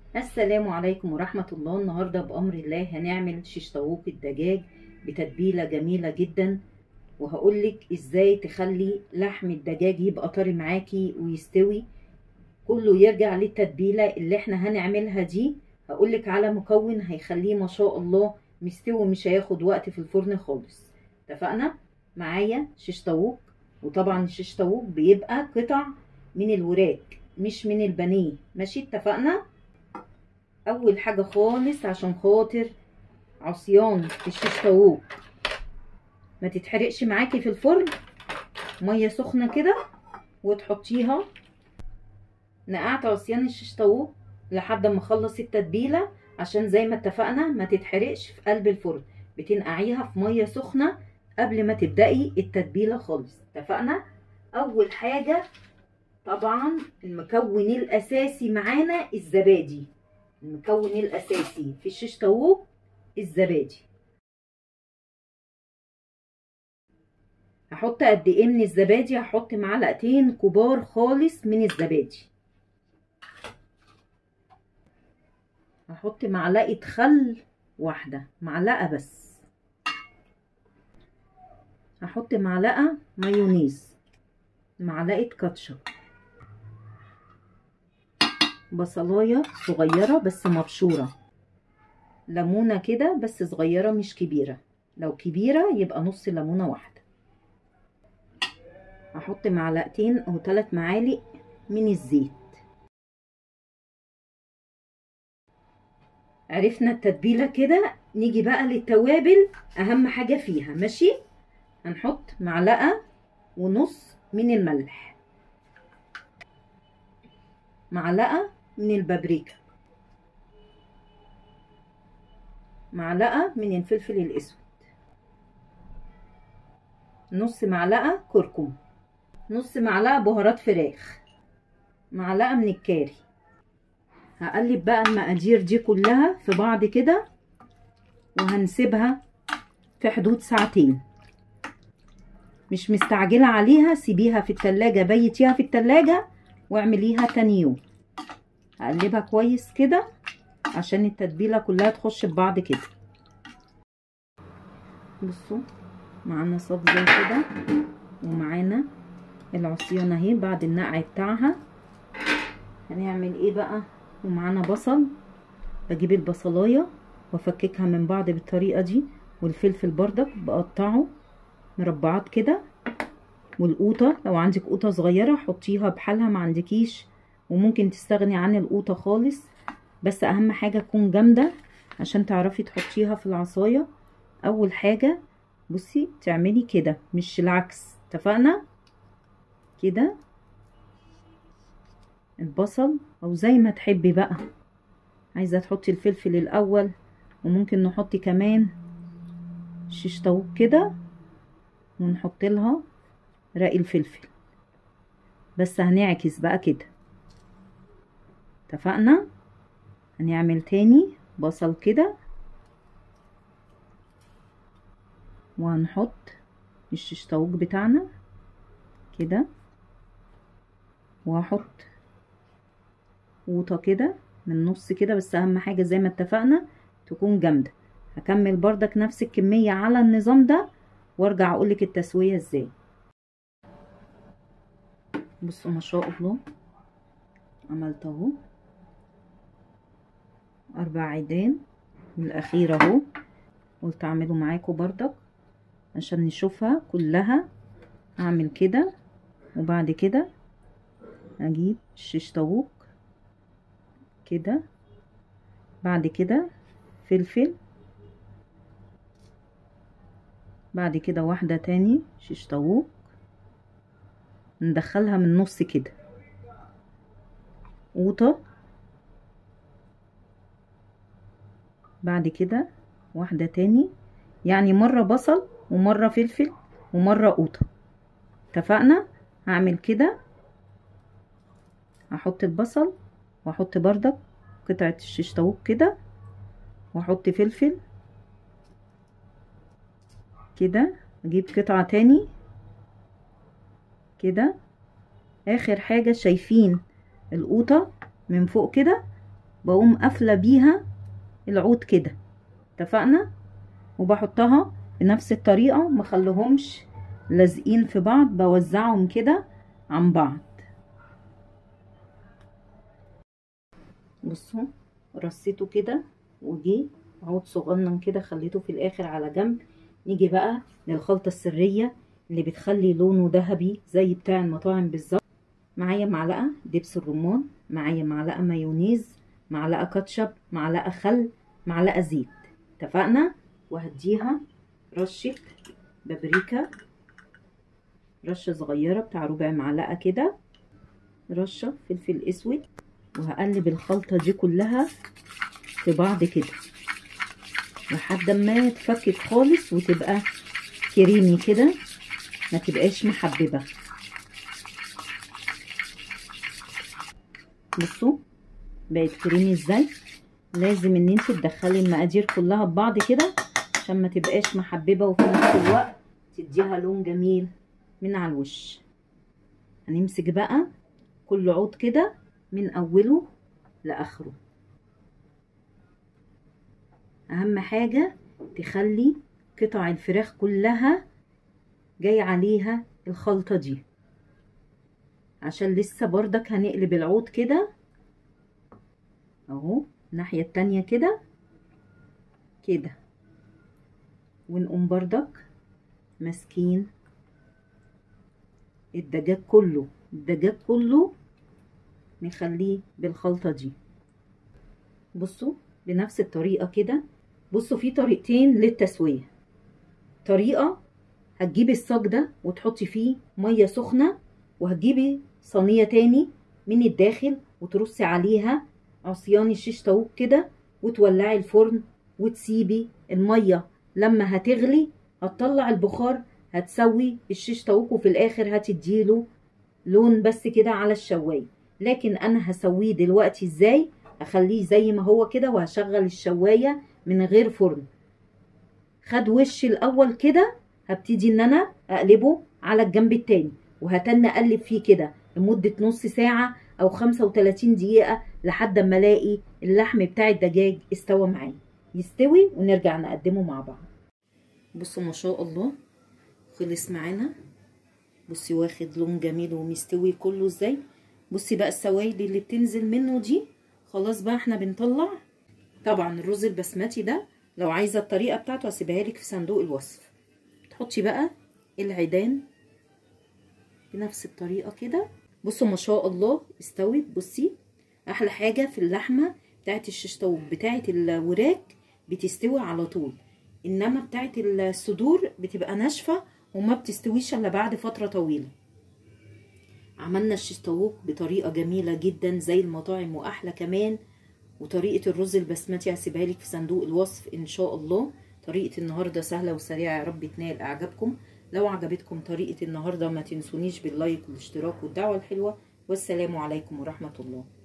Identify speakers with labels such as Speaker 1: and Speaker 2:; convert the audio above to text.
Speaker 1: السلام عليكم ورحمة الله النهاردة بأمر الله هنعمل شيش طاووق الدجاج بتتبيلة جميلة جدا وهقولك ازاي تخلي لحم الدجاج يبقى طري معاكي ويستوي كله يرجع للتتبيلة اللي احنا هنعملها دي هقولك على مكون هيخليه ما شاء الله مستوي مش هياخد وقت في الفرن خالص اتفقنا معايا شيش طاووق وطبعا الشيش طاووق بيبقى قطع من الوراك مش من البانيه ماشي اتفقنا اول حاجه خالص عشان خاطر عصيان الشيش طاووق ما تتحرقش معاكي في الفرن ميه سخنه كده وتحطيها نقعت عصيان الشيش طاووق لحد ما اخلص التتبيله عشان زي ما اتفقنا ما تتحرقش في قلب الفرن بتنقعيها في ميه سخنه قبل ما تبدأي التتبيله خالص اتفقنا اول حاجه طبعا المكون الاساسي معانا الزبادي المكون الاساسي في الشيش طاووق الزبادي هحط قد ايه من الزبادي هحط معلقتين كبار خالص من الزبادي هحط معلقه خل واحده معلقه بس هحط معلقه مايونيز معلقه كاتشب بصلايه صغيره بس مبشوره ليمونه كده بس صغيره مش كبيره لو كبيره يبقى نص ليمونه واحده هحط معلقتين او ثلاث معالق من الزيت عرفنا التتبيله كده نيجي بقى للتوابل اهم حاجه فيها ماشي هنحط معلقه ونص من الملح معلقه من البابريكا معلقه من الفلفل الاسود نص معلقه كركم نص معلقه بهارات فراخ معلقه من الكاري هقلب بقى المقادير دي كلها في بعض كده وهنسيبها في حدود ساعتين مش مستعجلة عليها سيبيها في التلاجة بيتيها في التلاجة واعمليها تاني يوم هقلبها كويس كده عشان التتبيلة كلها تخش في بعض كده بصوا معانا صب زي كده ومعانا العصيان اهي بعد النقع بتاعها هنعمل ايه بقى ومعانا بصل بجيب البصلايه وافككها من بعض بالطريقه دي والفلفل بردك بقطعه مربعات كده والقوطه لو عندك قوطه صغيره حطيها بحالها ما عندكيش وممكن تستغني عن القوطه خالص بس اهم حاجه تكون جامده عشان تعرفي تحطيها في العصايه اول حاجه بصي تعملي كده مش العكس اتفقنا كده البصل او زي ما تحبي بقى عايزه تحطي الفلفل الاول وممكن نحط كمان شيش طاووق كده ونحط لها رق الفلفل بس هنعكس بقى كده اتفقنا هنعمل تاني بصل كده وهنحط الشيش طاووق بتاعنا كده وهحط قوطه كده من النص كده بس اهم حاجه زي ما اتفقنا تكون جامده هكمل بردك نفس الكميه على النظام ده وارجع اقولك التسويه ازاي بصوا ما شاء الله عملت اهو اربع عيدان والاخير اهو قلت اعمله معاكم بردك عشان نشوفها كلها اعمل كده وبعد كده اجيب الشيش طاووق كده بعد كده فلفل بعد كده واحدة تاني شيش طاووق ندخلها من النص كده قوطة بعد كده واحدة تاني يعني مرة بصل ومرة فلفل ومرة قوطة اتفقنا هعمل كده هحط البصل واحط بردك قطعة الشيش طاووق كده واحط فلفل كده اجيب قطعة تاني كده اخر حاجة شايفين القوطة من فوق كده بقوم قافله بيها العود كده اتفقنا وبحطها بنفس الطريقه مخليهمش لازقين في بعض بوزعهم كده عن بعض بصوا رصيته كده وجي عود صغنن كده خليته في الاخر على جنب نيجي بقى للخلطة السرية اللي بتخلي لونه ذهبي زي بتاع المطاعم بالظبط معايا معلقة دبس الرمان معايا معلقة مايونيز معلقة كاتشب معلقة خل معلقة زيت اتفقنا وهديها رشة بابريكا رشة صغيرة بتاع ربع معلقة كده رشة فلفل اسود وهقلب الخلطة دي كلها في بعض كده لحد ما تفكك خالص وتبقى كريمي كده ما تبقاش محببة بصوا بقت كريمي ازاي لازم ان انت تدخلي المقادير كلها ببعض كده عشان ما تبقاش محببة وفي نفس الوقت تديها لون جميل من على الوش هنمسك بقى كل عود كده من اوله لاخره اهم حاجة تخلي قطع الفراخ كلها جاي عليها الخلطة دي عشان لسه بردك هنقلب العود كده اهو الناحية التانية كده كده ونقوم بردك ماسكين الدجاج كله الدجاج كله نخليه بالخلطة دي بصوا بنفس الطريقة كده بصوا في طريقتين للتسوية طريقة هتجيبي الصاج ده وتحطي فيه مية سخنة وهتجيبي صينية تاني من الداخل وترصي عليها عصيان الشيش طاووق كده وتولعي الفرن وتسيبي المية لما هتغلي هتطلع البخار هتسوي الشيش طاووق وفي الاخر هتديله لون بس كده على الشوايه لكن انا هسويه دلوقتي ازاي اخليه زي ما هو كده وهشغل الشوايه من غير فرن خد وش الاول كده هبتدي ان انا اقلبه على الجنب التاني وهتن اقلب فيه كده لمده نص ساعه او 35 دقيقه لحد ما الاقي اللحم بتاع الدجاج استوى معايا يستوي ونرجع نقدمه مع بعض بصوا ما شاء الله خلص معانا بصي واخد لون جميل ومستوي كله ازاي بصي بقى السوائل اللي بتنزل منه دي خلاص بقى احنا بنطلع طبعا الرز البسمتي ده لو عايزه الطريقه بتاعته هسيبها لك في صندوق الوصف تحطي بقى العيدان بنفس الطريقه كده بصوا ما شاء الله استوت بصي احلى حاجه في اللحمه بتاعت الشيش طاووق بتاعت الوراك بتستوي على طول انما بتاعت الصدور بتبقى ناشفه وما بتستويش الا بعد فتره طويله عملنا الشيش طاووق بطريقه جميله جدا زي المطاعم واحلى كمان وطريقه الرز البسمتي هسيبها لك في صندوق الوصف ان شاء الله طريقه النهارده سهله وسريعه يا رب تنال اعجابكم لو عجبتكم طريقه النهارده ما تنسونيش باللايك والاشتراك والدعوه الحلوه والسلام عليكم ورحمه الله